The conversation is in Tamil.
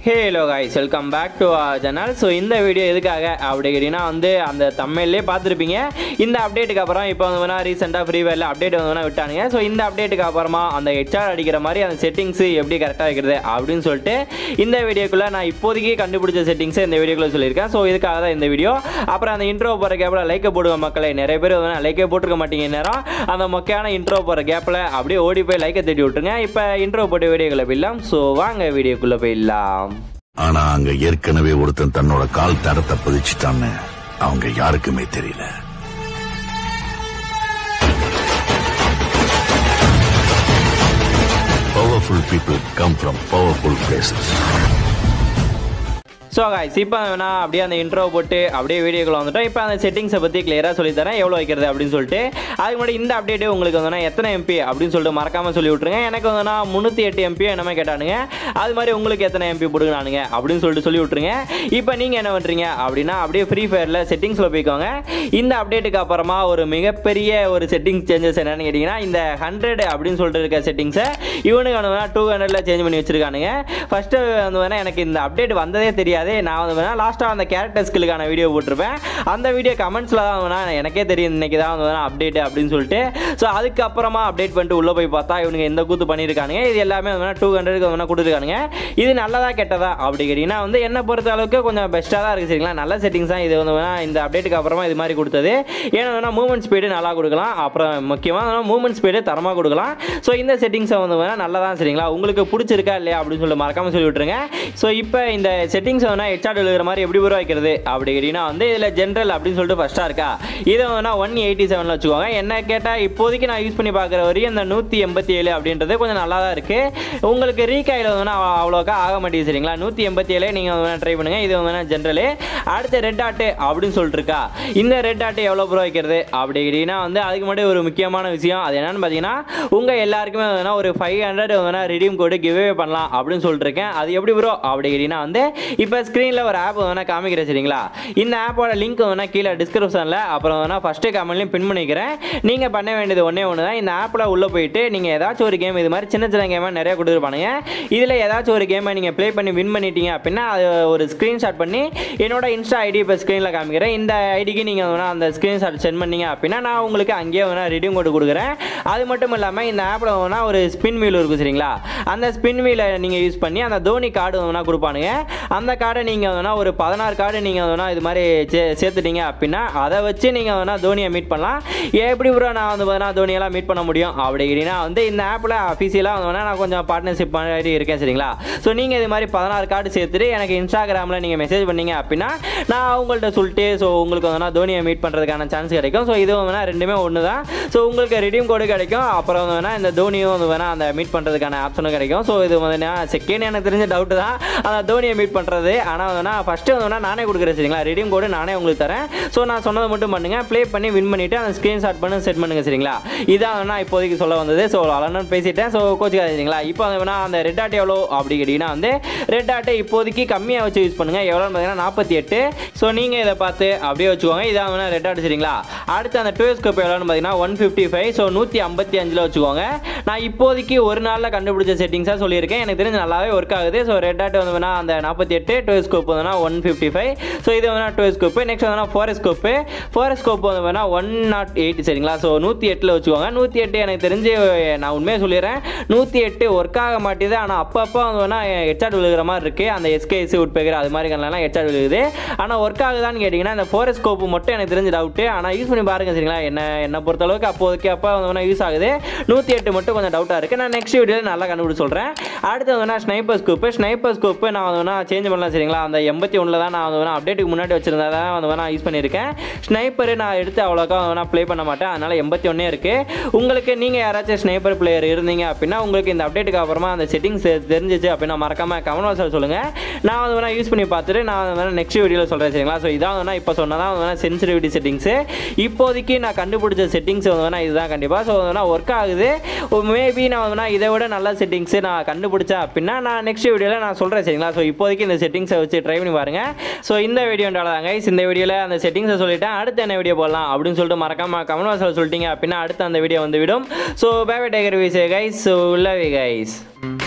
Halo guys welcome back to channel so இந்த வீடியோ எதுக்காக அப்படி கேட்டிங்கன்னா வந்து அந்த தமிழ்லேயே பார்த்துருப்பீங்க இந்த அப்டேட்டுக்கு அப்புறம் இப்போ வந்து வேணா ரீசெண்டாக ஃப்ரீ ஃபயரில் அப்டேட் வந்து வேணா விட்டானுங்க ஸோ இந்த அப்டேட்டுக்கு அப்புறமா அந்த ஹெச்ஆர் அடிக்கிற மாதிரி அந்த செட்டிங்ஸ் எப்படி கரெக்டாக வைக்கிறது அப்படின்னு சொல்லிட்டு இந்த வீடியோக்குள்ளே நான் இப்போதைக்கு கண்டுபிடிச்ச செட்டிங்ஸை இந்த வீடியோக்குள்ளே சொல்லியிருக்கேன் ஸோ இதுக்காக தான் இந்த வீடியோ அப்புறம் அந்த இன்ட்ரோ போகிற கேப்பில் லைக்கை போடுங்க மக்களை நிறைய பேர் வந்து லைக்கே போட்டிருக்க மாட்டீங்க நேரம் அந்த மொக்கையான இன்ட்ரோ போகிற கேப்பில் அப்படியே ஓடி போய் லைக்கை தட்டி விட்டுருங்க இப்போ இன்ட்ரோ போட்டு வீடியோக்குள்ளே போயிடலாம் ஸோ வாங்க வீடியோக்குள்ளே போயிடலாம் ஆனா அங்க ஏற்கனவே ஒருத்தன் தன்னோட கால் தடத்தை பதிச்சுட்டான்னு அவங்க யாருக்குமே தெரியல powerful people come from powerful places so guys இப்போ வேணா அப்படியே அந்த இன்ட்ரோ போட்டு அப்படியே வீடியோக்குள்ள வந்துட்டோம் இப்போ அந்த செட்டிங்ஸை பற்றி கிளியராக சொல்லித்தரேன் எவ்வளோ வைக்கிறது அப்படின்னு சொல்லிட்டு அதுக்கு முன்னாடி இந்த அப்டேட்டு உங்களுக்கு வந்துன்னா எத்தனை எம்பி அப்படின்னு சொல்லிட்டு மறக்காமல் சொல்லி விட்ருங்க எனக்கு வந்துன்னா முந்நூற்றி எட்டு எம்பி என்னமே கேட்டானுங்க அது மாதிரி உங்களுக்கு எத்தனை எம்பி கொடுங்கனானுங்க அப்படின்னு சொல்லிட்டு சொல்லி விட்ருங்க இப்போ நீங்கள் என்ன பண்ணுறீங்க அப்படின்னா அப்படியே ஃப்ரீ ஃபயரில் செட்டிங்ஸில் போய்க்கோங்க இந்த அப்டேட்டுக்கு அப்புறமா ஒரு மிகப்பெரிய ஒரு செட்டிங்ஸ் சேஞ்சஸ் என்னன்னு கேட்டிங்கன்னா இந்த ஹண்ட்ரட் அப்படின்னு சொல்லிட்டு இருக்க செட்டிங்ஸை இவனுக்கு வந்து டூ ஹண்ட்ரட்ல சேஞ்ச் பண்ணி வச்சிருக்கானுங்க ஃபஸ்ட்டு வந்து வேணா எனக்கு இந்த அப்டேட் வந்ததே தெரியாது நான் வந்து வேணா லாஸ்ட்டாக அந்த கேரக்டர் ஸ்கில்லுக்கான வீடியோ போட்டிருப்பேன் அந்த வீடியோ கமெண்ட்ஸில் தான் வேணா எனக்கே தெரியும் இன்னைக்கு தான் வந்து வேணா அப்டேட் அப்படின்னு சொல்லிட்டு ஸோ அதுக்கப்புறமா அப்டேட் பண்ணிட்டு உள்ளே போய் பார்த்தா இவனுங்க எந்த கூத்து பண்ணியிருக்கானுங்க இது எல்லாமே வந்து வேணா டூ ஹண்ட்ரடுக்கு வேணா கொடுத்துருக்கானுங்க இது நல்லதா கெட்டதா அப்படி கேட்டிங்கன்னா வந்து என்ன பொறுத்த அளவுக்கு கொஞ்சம் பெஸ்ட்டாக தான் இருக்குது சரிங்களா நல்ல செட்டிங்ஸ் தான் இது வந்து வேணா இந்த அப்டேட்டுக்கு அப்புறமா இது மாதிரி கொடுத்தது ஏன்னா வேணா மூவ்மெண்ட் ஸ்பீடு நல்லா கொடுக்கலாம் அப்புறம் முக்கியமாக மூவ்மெண்ட் ஸ்பீடு தரமாக கொடுக்கலாம் ஸோ இந்த செட்டிங்ஸை வந்து வேணா நல்லா தான் சரிங்களா உங்களுக்கு பிடிச்சிருக்கா இல்லையா அப்படின்னு சொல்லி மறக்காம சொல்லி விட்டுருங்க ஸோ இப்போ இந்த செட்டிங்ஸ் வேணா ஹெச்ஆர் எழுதுற மாதிரி எப்படி உருவா வைக்கிறது அப்படி கேட்டிங்கன்னா வந்து இதில் ஜென்ரல் அப்படின்னு சொல்லிட்டு ஃபஸ்ட்டாக இருக்கா இதை வேணா ஒன் எயிட்டி செவனில் வச்சுக்கோங்க என்ன கேட்டால் இப்போதைக்கு நான் யூஸ் பண்ணி பார்க்குற வரையும் இந்த நூற்றி எண்பத்தி ஏழு அப்படின்றது கொஞ்சம் நல்லா தான் இருக்குது உங்களுக்கு ரீகாயில் வந்து அவ்வளோக்கா ஆக மாட்டேங்குது சரிங்களா நூற்றி எண்பத்தி ஏழு நீங்கள் வந்து ட்ரை பண்ணுங்கள் இது வந்து ஜென்ரலு அடுத்து ரெட் ஆட்டு அப்படின்னு சொல்லிட்டு இருக்கா இந்த ரெட் ஆட்டு எவ்வளோ ப்ரோ வைக்கிறது அப்படி கேட்டிங்கன்னா வந்து அதுக்கு முன்னாடி ஒரு முக்கியமான விஷயம் அது என்னன்னு பார்த்தீங்கன்னா உங்கள் எல்லாருக்குமே வந்து ஒரு ஃபைவ் ஹண்ட்ரட் வந்து ரிடீம் கோடு கிவ்வே பண்ணலாம் அப்படின்னு சொல்லிட்டு இருக்கேன் அது எப்படி ப்ரோ அப்படி கேட்டிங்கன்னா வந்து இப்போ ஸ்க்ரீனில் ஒரு ஆப் வேணால் காமிக்கிறேன் சரிங்களா இந்த ஆப்போட லிங்க் வேணால் கீழே டிஸ்கிரிப்ஷனில் அப்புறம் வேணால் ஃபஸ்ட்டு கமெண்ட்லையும் பின் பண்ணிக்கிறேன் நீங்கள் பண்ண வேண்டியது ஒன்றே ஒன்று தான் இந்த ஆப்பில் உள்ளே போயிட்டு நீங்கள் ஏதாச்சும் ஒரு கேம் இது மாதிரி சின்ன சின்ன கேமாக நிறைய கொடுத்துருப்பானுங்க இதில் ஏதாச்சும் ஒரு கேமை நீங்கள் ப்ளே பண்ணி வின் பண்ணிட்டீங்க அப்படின்னா அது ஒரு ஸ்க்ரீன்ஷாட் பண்ணி என்னோட இன்ஸ்டா ஐடி இப்போ ஸ்க்ரீனில் காமிக்கிறேன் இந்த ஐடிக்கு நீங்கள் வேணால் அந்த ஸ்க்ரீன்ஷாட் சென்ட் பண்ணீங்க அப்படின்னா நான் உங்களுக்கு அங்கேயே வேணால் ரிடியூம் கோடு கொடுக்குறேன் அது மட்டும் இல்லாமல் இந்த ஆப்பில் வேணால் ஒரு ஸ்பின் வீல் இருக்கும் சரிங்களா அந்த ஸ்பின் வீலை நீங்கள் யூஸ் பண்ணி அந்த தோனி கார்டு வேணால் கொடுப்பானுங்க அந்த கார்டை நீங்கள் வேணால் ஒரு பதினாறு கார்டு நீங்கள் வேணால் இது மாதிரி சே சேர்த்துட்டீங்க அப்படின்னா அதை வச்சு நீங்கள் வேணால் தோனியை மீட் பண்ணலாம் எப்படி ப்ரோ நான் வந்து பார்த்தீங்கன்னா தோனியெல்லாம் மீட் பண்ண முடியும் அப்படி கேட்டிங்கன்னா வந்து இந்த ஆப்பில் அஃபீஷியலாக வந்து வேணால் நான் கொஞ்சம் பார்ட்னர்ஷிப் மாதிரி இருக்கேன் சரிங்களா ஸோ நீங்கள் இது மாதிரி பதினாறு கார்டு சேர்த்துட்டு எனக்கு இன்ஸ்டாகிராமில் நீங்கள் மெசேஜ் பண்ணீங்க அப்படின்னா நான் அவங்கள்ட்ட சொல்லிட்டு ஸோ உங்களுக்கு வந்து தோனியை மீட் பண்ணுறதுக்கான சான்ஸ் கிடைக்கும் ஸோ இது வேணால் ரெண்டுமே ஒன்று தான் ஸோ உங்களுக்கு ரிடீம் கோடு கிடைக்கும் அப்புறம் வந்து வேணால் இந்த தோனியும் வந்து வேணால் அந்த மீட் பண்ணுறதுக்கான ஆப்ஷனும் கிடைக்கும் ஸோ இது வந்து செகண்ட் எனக்கு தெரிஞ்ச டவுட்டு தான் அந்த தோனியை மீட் பண்ணுறது ஆனால் வந்து ஃபஸ்ட்டு வந்து வேணால் நானே கொடுக்குறேன் சரிங்களா ரிடீம் கோடு நானே உங்களுக்கு தரேன் ஸோ நான் சொன்னதை மட்டும் பண்ணுங்கள் ப்ளே பண்ணி வின் பண்ணிவிட்டு அந்த ஸ்க்ரீன்ஷாட் பண்ணி செட் பண்ணுங்க சரிங்களா இதான் வேணா இப்போதைக்கு சொல்ல வந்தது ஸோ அலன்னு பேசிட்டேன் ஸோ கோச்சுக்காது சரிங்களா இப்போ வந்து வேணா அந்த ரெட் ஆட் எவ்வளோ அப்படி கேட்டிங்கன்னா வந்து ரெட் ஆட்டை இப்போதைக்கு கம்மியாக வச்சு யூஸ் பண்ணுங்கள் எவ்வளோன்னு பார்த்தீங்கன்னா நாற்பத்தி எட்டு ஸோ நீங்கள் இதை பார்த்து அப்படியே வச்சுக்கோங்க இதான் வேணா ரெட் ஆட் சரிங்களா அடுத்து அந்த டூ ஸ்கோப் எவ்வளோன்னு பார்த்தீங்கன்னா ஒன் ஃபிஃப்டி ஃபைவ் ஸோ நூற்றி ஐம்பத்தி அஞ்சில் வச்சுக்கோங்க நான் இப்போதைக்கு ஒரு நாளில் கண்டுபிடிச்ச செட்டிங்ஸாக சொல்லியிருக்கேன் எனக்கு தெரிஞ்சு நல்லாவே ஒர்க் ஆகுது ஸோ ரெட் ஆட் வந்து வேணா அந்த நாற்பத்தி எட்டு டூ ஸ்கோப் வந்து ஒன் ஃபிஃப்டி ஃபைவ் ஸோ இது வேணா டூ ஸ்கோப்பு நெக்ஸ்ட் வந்து ஃபோர் ஸ்கோப்பு ஃபோர் ஸ்கோப் வந்து வேணா ஒன் நாட் எயிட் சரிங்களா ஸோ நூற்றி எட்டில் வச்சுக்கோங்க நூற்றி எட்டு எனக்கு தெரிஞ்சு நான் உண்மையாக சொல்லிடுறேன் நூற்றி எட்டு ஒர்க் ஆக மாட்டேது ஆனால் அப்பப்போ வந்து வேணா ஹெச்ஆர் விழுகிற மாதிரி இருக்குது அந்த எஸ்கேஎஸ் உட் பேக்கர் அது மாதிரி கண்ணலாம் ஹெச்ஆர் விழுகுது ஆனால் ஒர்க் ஆகுதான்னு கேட்டிங்கன்னா இந்த ஃபோர் ஸ்கோப்பு மட்டும் எனக்கு தெரிஞ்ச டவுட்டு ஆனால் யூஸ் பண்ணி பாருங்க சரிங்களா என்ன என்னை பொறுத்தளவுக்கு அப்போதைக்கு அப்போ வந்து வேணா யூஸ் ஆகுது நூற்றி எட்டு மட்டும் கொஞ்சம் டவுட்டாக இருக்குது நான் நெக்ஸ்ட் வீடியோவில் நல்லா கண்டுபிடிச்சு சொல்கிறேன் அடுத்து வந்து ஸ்னைப்பர் ஸ்கோப்பு ஸ்னைப்பர் ஸ்கோப்பு நான் வந்து வேணா சேஞ்ச் பண்ணலாம் சரிங்களா அந்த எண்பத்தி ஒன்றில் தான் நான் வந்து வேணா அப்டேட்டுக்கு முன்னாடி வச்சிருந்தா தான் வந்து வேணா யூஸ் பண்ணியிருக்கேன் ஸ்னைப்பர் நான் எடுத்து அவ்வளோக்கா வேணா ப்ளே பண்ண மாட்டேன் அதனால் எண்பத்தி ஒன்றே இருக்குது உங்களுக்கு நீங்கள் யாராச்சும் ஸ்னைப்பர் பிளேயர் இருந்தீங்க அப்படின்னா உங்களுக்கு இந்த அப்டேட்டுக்கு அப்புறமா அந்த செட்டிங்ஸ் தெரிஞ்சிச்சு அப்படின்னா மறக்காமல் கமெண்ட் பாக்ஸில் சொல்லுங்கள் நான் வந்து வேணா யூஸ் பண்ணி பார்த்துட்டு நான் வந்து வேணா நெக்ஸ்ட் வீடியோவில் சொல்கிறேன் சரிங்களா ஸோ இதான் வேணா இப்போ சொன்னதான் வந்து வேணா சென்சிட்டிவிட்டி செட்டிங்ஸு இப்போதைக்கு நான் கண்டுபிடிச்ச செட்டிங்ஸ் வந்து வேணா இதுதான் கண்டிப்பாக ஸோ வேணா ஒர்க் ஆகுது மேபி நான் வந்து வேணா இதை விட நல்ல செட்டிங்ஸு நான் கண்டுபிடிச்சேன் அப்படின்னா நான் நெக்ஸ்ட் வீடியோவில் நான் சொல்கிறேன் சரிங்களா ஸோ இப்போதைக்கு இந்த செட்டிங்ஸை வச்சு ட்ரை பண்ணி பாருங்கள் ஸோ இந்த வீடியோன்றால தாங்க இந்த வீடியோவில் அந்த செட்டிங்ஸை சொல்லிட்டேன் அடுத்து என்ன வீடியோ போடலாம் அப்படின்னு சொல்லிட்டு மறக்காம கமெண்ட் பாக்ஸில் சொல்லிட்டீங்க அப்படின்னா அடுத்து அந்த வீடியோ வந்து விடும் ஸோ பேபி டேகர் விசே கைஸ் ஸோ லவ் கைஸ்